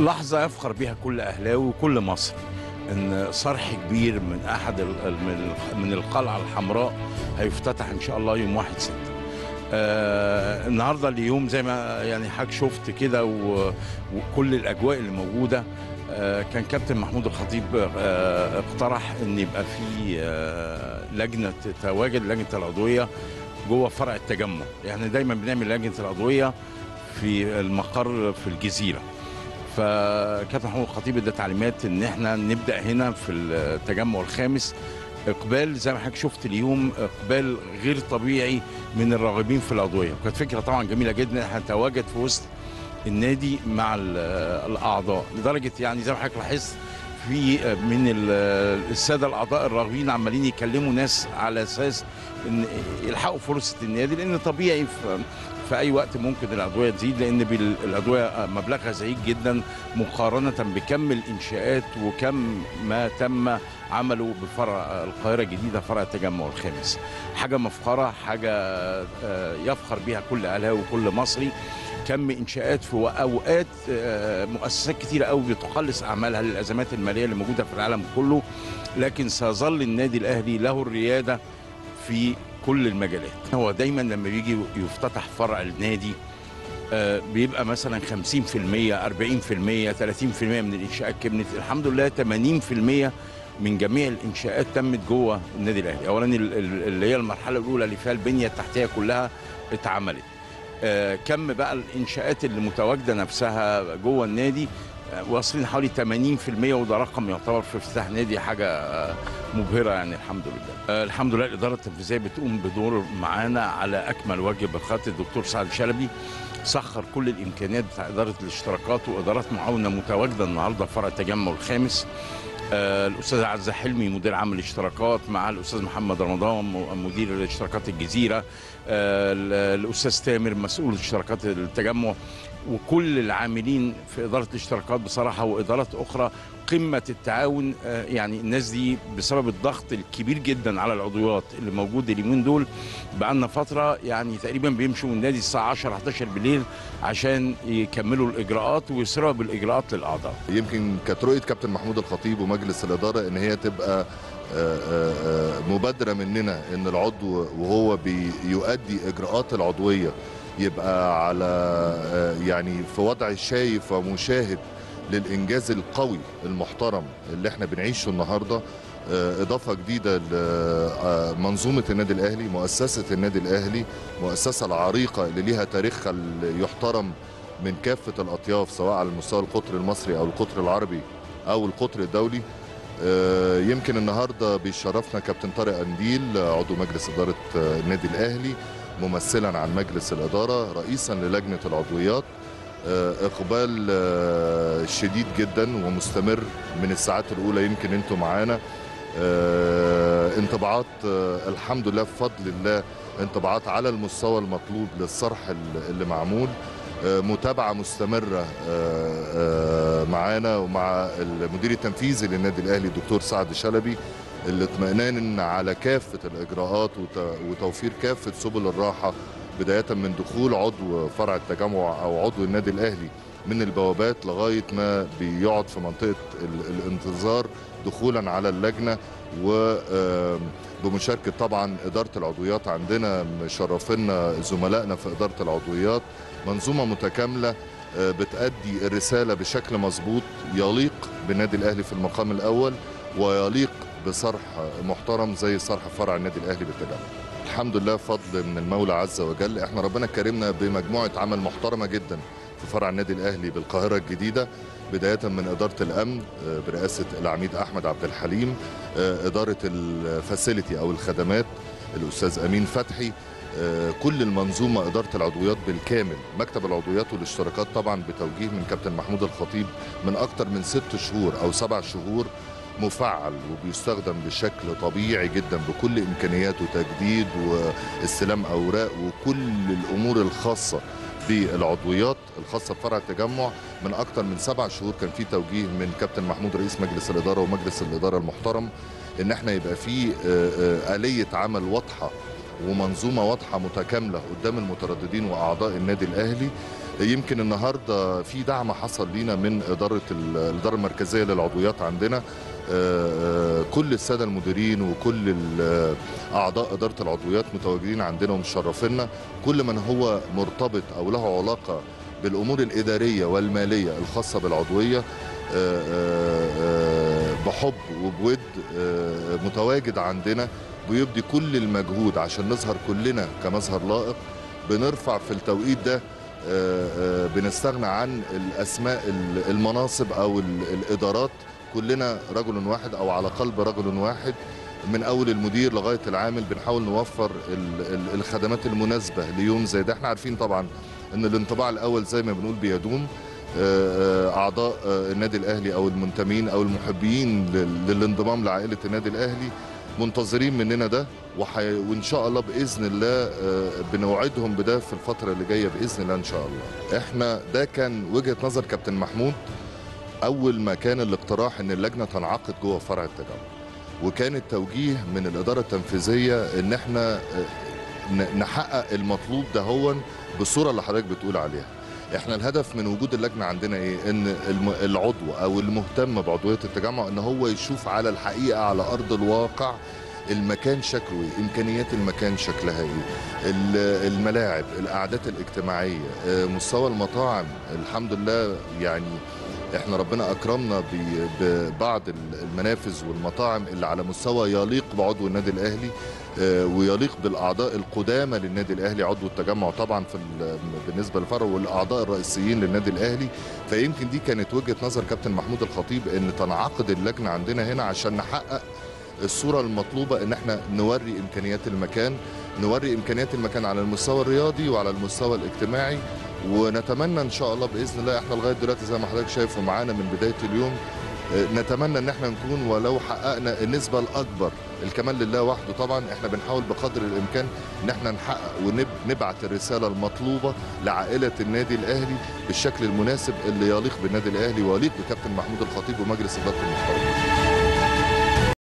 لحظة يفخر بها كل أهلاوي وكل مصري إن صرح كبير من أحد ال- من ال- من القلعة الحمراء هيفتتح إن شاء الله يوم 1 6 آه النهارده اليوم زي ما يعني حضرتك شفت كده و- وكل الأجواء اللي موجودة آه كان كابتن محمود الخطيب آه اقترح إن يبقى في آه لجنة تتواجد لجنة العضوية جوه فرع التجمع يعني دايما بنعمل لجنة العضوية في المقر في الجزيرة فكابتن محمود الخطيب ادى تعليمات ان احنا نبدا هنا في التجمع الخامس اقبال زي ما حضرتك شفت اليوم اقبال غير طبيعي من الراغبين في العضويه وكانت فكره طبعا جميله جدا احنا نتواجد في وسط النادي مع ال- الاعضاء لدرجه يعني زي ما حضرتك لاحظت في من ال- الساده الاعضاء الراغبين عمالين يكلموا ناس على اساس ان يلحقوا فرصه النادي لان طبيعي في في اي وقت ممكن الادويه تزيد لان بال- الادويه مبلغها زهيد جدا مقارنه بكم الانشاءات وكم ما تم عمله بفرع القاهره الجديده فرع التجمع الخامس حاجه مفخره حاجه آه، يفخر بها كل اهلاوي وكل مصري كم انشاءات في اوقات آه، مؤسسات كتيره قوي بتقلص اعمالها للازمات الماليه اللي موجوده في العالم كله لكن سيظل النادي الاهلي له الرياده في كل المجالات هو دايما لما بيجي يفتتح فرع النادي آه، بيبقى مثلا 50% 40% 30% من الانشاءات كملت الحمد لله 80% من جميع الانشاءات تمت جوه النادي الاهلي اولا ال- ال- اللي هي المرحله الاولى اللي فيها البنيه التحتيه كلها اتعملت آه، كم بقى الانشاءات اللي متواجده نفسها جوه النادي آه، واصلين حوالي 80% وده رقم يعتبر في افتتاح نادي حاجه آه، مبهره يعني الحمد لله. آه، الحمد لله الاداره التنفيذيه بتقوم بدور معانا على اكمل وجه بخاطر الدكتور سعد شلبي سخر كل الامكانيات بتاع اداره الاشتراكات وادارات معاونه متواجده النهارده في فرع التجمع الخامس. آه، الاستاذ عزه حلمي مدير عام الاشتراكات مع الاستاذ محمد رمضان م- مدير اشتراكات الجزيره آه، ال- الاستاذ تامر مسؤول اشتراكات التجمع وكل العاملين في اداره الاشتراكات بصراحه وادارات اخرى قمه التعاون آه، يعني الناس دي بسبب الضغط الكبير جدا على العضويات اللي موجود اليومين دول بقالنا فتره يعني تقريبا بيمشوا من النادي الساعه 10 11 بالليل عشان يكملوا الاجراءات ويسرعوا بالاجراءات للاعضاء يمكن كانت رؤيه كابتن محمود الخطيب ومجلس الاداره ان هي تبقى آه، آه، آه، مبادره مننا ان العضو وهو بيؤدي اجراءات العضويه يبقى على آه، يعني في وضع شايف ومشاهد للانجاز القوي المحترم اللي احنا بنعيشه النهارده آه، اضافه جديده لمنظومه النادي الاهلي مؤسسه النادي الاهلي مؤسسه العريقه اللي ليها تاريخها اللي يحترم من كافة الأطياف سواء على المستوى القطر المصري أو القطر العربي أو القطر الدولي آه، يمكن النهاردة بيشرفنا كابتن طارق أنديل عضو مجلس إدارة آه، النادي الأهلي ممثلا عن مجلس الإدارة رئيسا للجنة العضويات آه، إقبال آه، شديد جدا ومستمر من الساعات الأولى يمكن أنتم معانا آه، انطباعات آه، الحمد لله بفضل الله انطباعات على المستوى المطلوب للصرح اللي- اللي معمول آه، متابعة مستمرة آه، آه، معانا ومع المدير التنفيذي للنادي الأهلي الدكتور سعد شلبي الاطمئنان على كافة الإجراءات وت- وتوفير كافة سبل الراحة بداية من دخول عضو فرع التجمع أو عضو النادي الأهلي من البوابات لغاية ما بيقعد في منطقة ال- الانتظار دخولا على اللجنة وبمشاركة طبعا إدارة العضويات عندنا مشرفينا زملائنا في إدارة العضويات منظومة متكاملة آه، بتأدي الرسالة بشكل مظبوط يليق بالنادي الأهلي في المقام الأول ويليق بصرح محترم زي صرح فرع النادي الأهلي بالتجمع الحمد لله فضل من المولى عز وجل احنا ربنا كرمنا بمجموعة عمل محترمة جدا في فرع النادي الأهلي بالقاهرة الجديدة بداية من إدارة الأمن آه، برئاسة العميد أحمد عبد الحليم آه، إدارة الفاسيلتي أو الخدمات الأستاذ أمين فتحي آه، كل المنظومة إدارة العضويات بالكامل مكتب العضويات والاشتراكات طبعا بتوجيه من كابتن محمود الخطيب من أكتر من ست شهور أو سبع شهور مفعل وبيستخدم بشكل طبيعي جدا بكل إمكانياته تجديد واستلام أوراق وكل الأمور الخاصة بالعضويات الخاصة بفرع التجمع من أكتر من سبع شهور كان في توجيه من كابتن محمود رئيس مجلس الإدارة ومجلس الإدارة المحترم إن احنا يبقى في آه، آه، آلية عمل واضحة ومنظومه واضحه متكامله قدام المترددين واعضاء النادي الاهلي يمكن النهارده في دعم حصل لينا من اداره ال- الاداره المركزيه للعضويات عندنا آه، آه، كل الساده المديرين وكل ال- اعضاء اداره العضويات متواجدين عندنا ومشرفينا كل من هو مرتبط او له علاقه بالامور الاداريه والماليه الخاصه بالعضويه آه، آه، آه، بحب وبود آه، متواجد عندنا بيبدي كل المجهود عشان نظهر كلنا كمظهر لائق بنرفع في التوقيت ده آه، آه، بنستغنى عن الاسماء ال- المناصب او ال- الادارات كلنا رجل واحد او على قلب رجل واحد من اول المدير لغايه العامل بنحاول نوفر ال- ال- الخدمات المناسبه ليوم زي ده احنا عارفين طبعا ان الانطباع الاول زي ما بنقول بيدوم آه، آه، اعضاء آه، النادي الاهلي او المنتمين او المحبين لل- للانضمام لعائله النادي الاهلي منتظرين مننا ده وحي... وان شاء الله باذن الله آه، بنوعدهم بده في الفتره اللي جايه باذن الله ان شاء الله احنا ده كان وجهه نظر كابتن محمود اول ما كان الاقتراح ان اللجنه تنعقد جوه فرع التجمع وكان التوجيه من الاداره التنفيذيه ان احنا آه، ن- نحقق المطلوب ده هو بالصوره اللي حضرتك بتقول عليها احنا الهدف من وجود اللجنه عندنا ايه ان الم- العضو او المهتم بعضويه التجمع ان هو يشوف على الحقيقه على ارض الواقع المكان شكله ايه امكانيات المكان شكلها ايه ال- الملاعب الاعداد الاجتماعيه آه، مستوى المطاعم الحمد لله يعني احنا ربنا اكرمنا ب- ببعض ال- المنافذ والمطاعم اللي على مستوى يليق بعضو النادي الاهلي آه، ويليق بالاعضاء القدامى للنادي الاهلي عضو التجمع طبعا في ال- بالنسبه للفرع والاعضاء الرئيسيين للنادي الاهلي فيمكن دي كانت وجهه نظر كابتن محمود الخطيب ان تنعقد اللجنه عندنا هنا عشان نحقق الصوره المطلوبه ان احنا نوري امكانيات المكان نوري امكانيات المكان على المستوى الرياضي وعلى المستوى الاجتماعي ونتمنى ان شاء الله باذن الله احنا لغايه دلوقتي زي ما حضرتك شايف ومعانا من بدايه اليوم آه، نتمنى ان احنا نكون ولو حققنا النسبه الاكبر الكمال لله وحده طبعا احنا بنحاول بقدر الامكان ان احنا نحقق ونبعت الرساله المطلوبه لعائله النادي الاهلي بالشكل المناسب اللي يليق بالنادي الاهلي ويليق بكابتن محمود الخطيب ومجلس ادارته المحترم